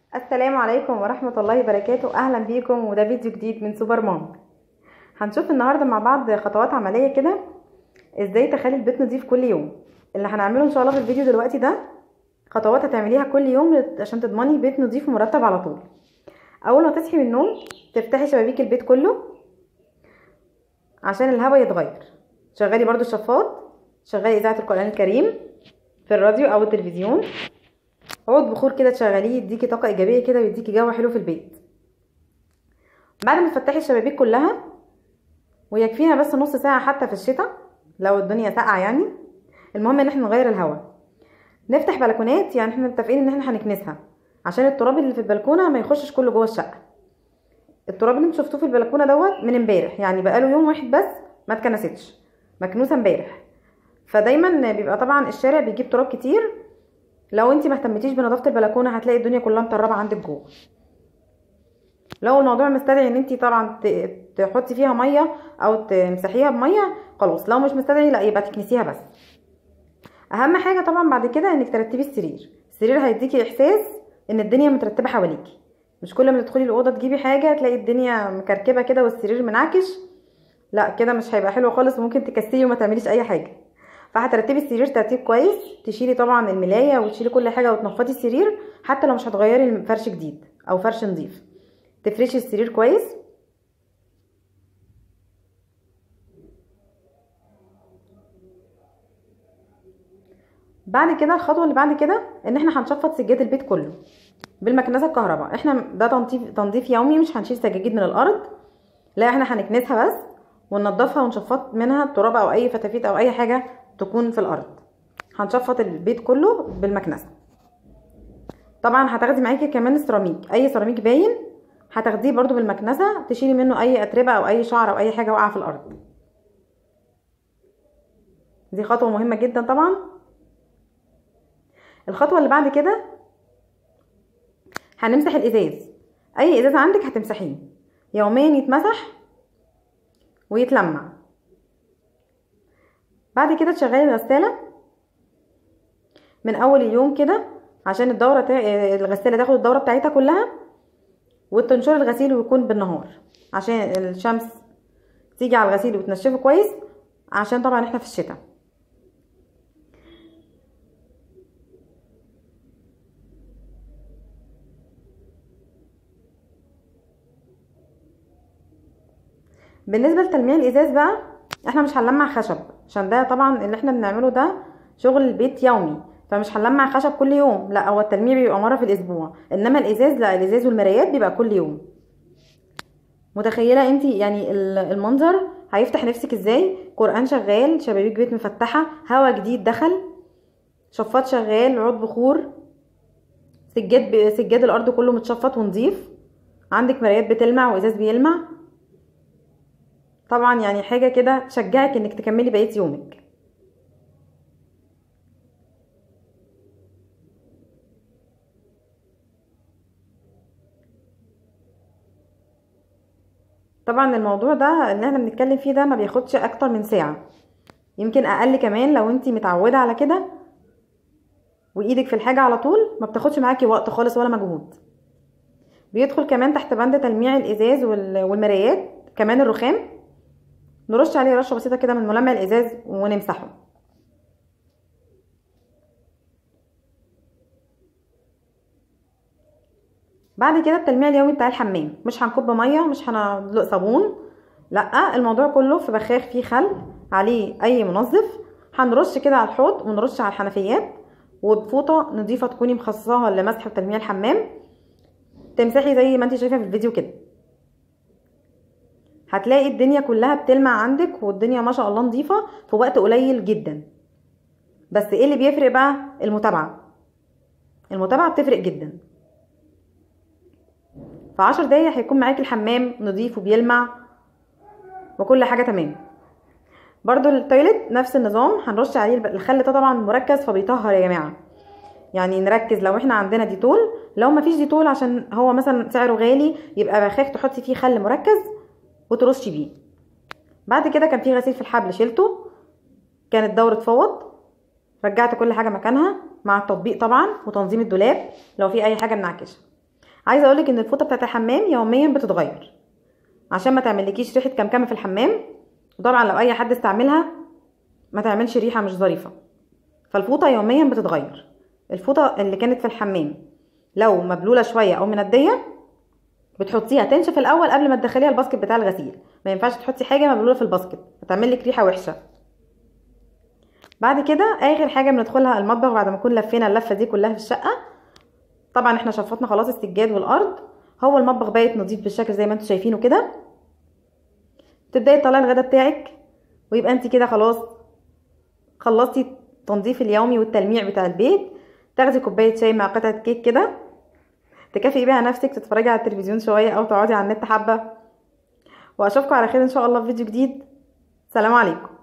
السلام عليكم ورحمة الله وبركاته أهلا بيكم وده فيديو جديد من سوبر مام هنشوف النهاردة مع بعض خطوات عملية كده ازاي تخلي البيت نظيف كل يوم اللي هنعمله ان شاء الله في الفيديو دلوقتي ده خطوات هتعمليها كل يوم عشان تضمني بيت نظيف ومرتب على طول اول ما تصحي من النوم تفتحي شبابيك البيت كله عشان الهواء يتغير شغلي برضو الشفاط شغلي اذاعه القران الكريم في الراديو او التلفزيون عود بخور كده تشغليه يديكي طاقه ايجابيه كده ويديكي جو حلو في البيت بعد ما تفتحي الشبابيك كلها ويكفينا بس نص ساعه حتى في الشتاء لو الدنيا ساقعه يعني المهم ان احنا نغير الهواء نفتح بلكونات يعني احنا متفقين ان احنا هنكنسها عشان التراب اللي في البلكونه ما يخشش كله جوه الشقه التراب اللي انتوا شفتوه في البلكونه دوت من امبارح يعني بقاله يوم واحد بس ما اتكنستش مكنوسه امبارح فدايما بيبقى طبعا الشارع بيجيب تراب كتير لو انت ما اهتمتيش بنظافه البلكونه هتلاقي الدنيا كلها مطربه عندك جوه لو الموضوع مستدعي ان انت طبعا تحطي فيها ميه او تمسحيها بميه خلاص لو مش مستدعي لا يبقى تكنسيها بس اهم حاجه طبعا بعد كده انك ترتبي السرير السرير هيديكي احساس ان الدنيا مترتبه حواليكي مش كل ما تدخلي الاوضه تجيبي حاجه تلاقي الدنيا مكركبه كده والسرير منعكش لا كده مش هيبقى حلو خالص وممكن تكسلي وما تعمليش اي حاجه فهترتبي السرير ترتيب كويس تشيلي طبعا الملايه وتشيلي كل حاجه وتنفضي السرير حتى لو مش هتغيري فرش جديد او فرش نظيف تفرشي السرير كويس بعد كده الخطوه اللي بعد كده ان احنا هنشفط سجاد البيت كله بالمكنسه الكهرباء احنا ده تنظيف تنظيف يومي مش هنشيل سجاجيد من الارض لا احنا هنكنسها بس وننضفها ونشفط منها التراب او اي فتافيت او اي حاجه تكون في الارض هنشفط البيت كله بالمكنسه طبعا هتاخدي معاكي كمان السيراميك اي سيراميك باين هتاخديه برضو بالمكنسه تشيلي منه اي اتربه او اي شعر او اي حاجه واقعه في الارض دي خطوه مهمه جدا طبعا الخطوه اللي بعد كده هنمسح الازاز اي ازاز عندك هتمسحيه يوميا يتمسح ويتلمع بعد كده تشغلي الغساله من اول اليوم كده عشان الدوره تا... الغساله تاخد الدوره بتاعتها كلها وتنشري الغسيل ويكون بالنهار عشان الشمس تيجي على الغسيل وتنشفه كويس عشان طبعا احنا في الشتاء بالنسبه لتلميع الازاز بقى احنا مش هنلمع خشب عشان ده طبعا اللي احنا بنعمله ده شغل البيت يومي فمش هنلمع خشب كل يوم لا هو التلميع بيبقى مره في الاسبوع انما الازاز لا الازاز والمرايات بيبقى كل يوم متخيله انت يعني المنظر هيفتح نفسك ازاي قران شغال شبابيك بيت مفتحه هوا جديد دخل شفاط شغال عود بخور سجاد سجاد الارض كله متشفط ونظيف عندك مرايات بتلمع وازاز بيلمع طبعا يعني حاجه كده تشجعك انك تكملي بقيه يومك طبعا الموضوع ده اللي احنا بنتكلم فيه ده ما بياخدش اكتر من ساعه يمكن اقل كمان لو انتي متعوده على كده وايدك في الحاجه على طول ما بتاخدش معاكي وقت خالص ولا مجهود بيدخل كمان تحت بند تلميع الازاز والمرايات كمان الرخام نرش عليه رشه بسيطه كده من ملمع الازاز ونمسحه بعد كده التلميع اليومي بتاع الحمام مش هنكب ميه مش هندلق صابون لا الموضوع كله في بخاخ فيه خل عليه اي منظف هنرش كده على الحوض ونرش على الحنفيات وبفوطه نضيفه تكوني مخصصاها لمسح وتلميع الحمام تمسحي زي ما انت شايفه في الفيديو كده هتلاقي الدنيا كلها بتلمع عندك والدنيا ما شاء الله نظيفه في وقت قليل جدا بس ايه اللي بيفرق بقى المتابعه المتابعه بتفرق جدا في عشر دقايق هيكون معاكي الحمام نظيف وبيلمع وكل حاجه تمام برضو التويلت نفس النظام هنرش عليه الخل ده طبعا مركز فبيطهر يا جماعه يعني نركز لو احنا عندنا ديتول لو مفيش ديتول عشان هو مثلا سعره غالي يبقى بخاف تحطي فيه خل مركز وترشي بيه بعد كده كان في غسيل في الحبل شلته كانت دورة فوض رجعت كل حاجة مكانها مع التطبيق طبعا وتنظيم الدولاب لو في اي حاجة منعكشة عايزه اقولك ان الفوطه بتاعت الحمام يوميا بتتغير عشان ما تعملكيش ريحه كمكمه في الحمام وطبعا لو اي حد استعملها ما تعملش ريحه مش ظريفه فالفوطه يوميا بتتغير الفوطه اللي كانت في الحمام لو مبلوله شويه او منديه بتحطيها تنشف الاول قبل ما تدخليها الباسكت بتاع الغسيل ما ينفعش تحطي حاجه مبلوله في الباسكت هتعمل لك ريحه وحشه بعد كده اخر حاجه بندخلها المطبخ بعد ما نكون لفينا اللفه دي كلها في الشقه طبعا احنا شفطنا خلاص السجاد والارض هو المطبخ بايت نظيف بالشكل زي ما انتم شايفينه كده تبداي تطلعي الغدا بتاعك ويبقى انت كده خلاص خلصتي التنظيف اليومي والتلميع بتاع البيت تاخدي كوبايه شاي مع قطعه كيك كده تكافئي بيها نفسك تتفرجي على التلفزيون شويه او تقعدي على النت حبه واشوفكم على خير ان شاء الله في فيديو جديد سلام عليكم